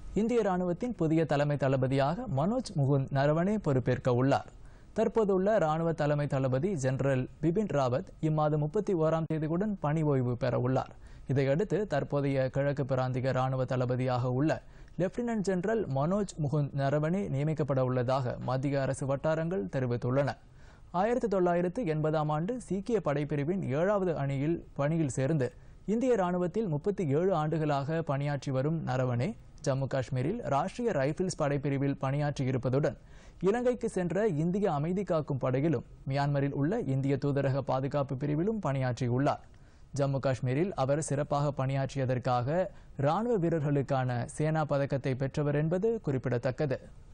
இந்திய ராணுவத்தின் புதிய தலைமை தளபதியாக மனோஜ் முகுந்த் நரவனே பொறுப்பேற்க உள்ளார் தற்போதுள்ள ராணுவ தலைமை தளபதி ஜெனரல் பிபின் ராவத் இம்மாதம் முப்பத்தி ஓராம் தேதியுடன் பணி ஓய்வு பெற உள்ளார் இதையடுத்து தற்போதைய கிழக்கு பிராந்திய ராணுவ தளபதியாக உள்ள லெப்டினன்ட் ஜெனரல் மனோஜ் முகுந்த் நரவனே நியமிக்கப்பட உள்ளதாக மத்திய அரசு வட்டாரங்கள் தெரிவித்துள்ளன ஆயிரத்தி தொள்ளாயிரத்து எண்பதாம் ஆண்டு சீக்கிய படைப்பிரிவின் ஏழாவது அணியில் பணியில் சேர்ந்து இந்திய ராணுவத்தில் முப்பத்தி ஏழு ஆண்டுகளாக பணியாற்றி வரும் நரவனே ஜம்மு காஷ்மீரில் ராஷ்டிரிய ரைபிள்ஸ் படைப்பிரிவில் பணியாற்றியிருப்பதுடன் இலங்கைக்கு சென்ற இந்திய அமைதி காக்கும் படையிலும் மியான்மரில் உள்ள இந்திய தூதரக பாதுகாப்பு பிரிவிலும் பணியாற்றியுள்ளார் ஜம்மு காஷ்மீரில் அவர் சிறப்பாக பணியாற்றியதற்காக ராணுவ வீரர்களுக்கான சேனா பதக்கத்தை பெற்றவர் என்பது குறிப்பிடத்தக்கது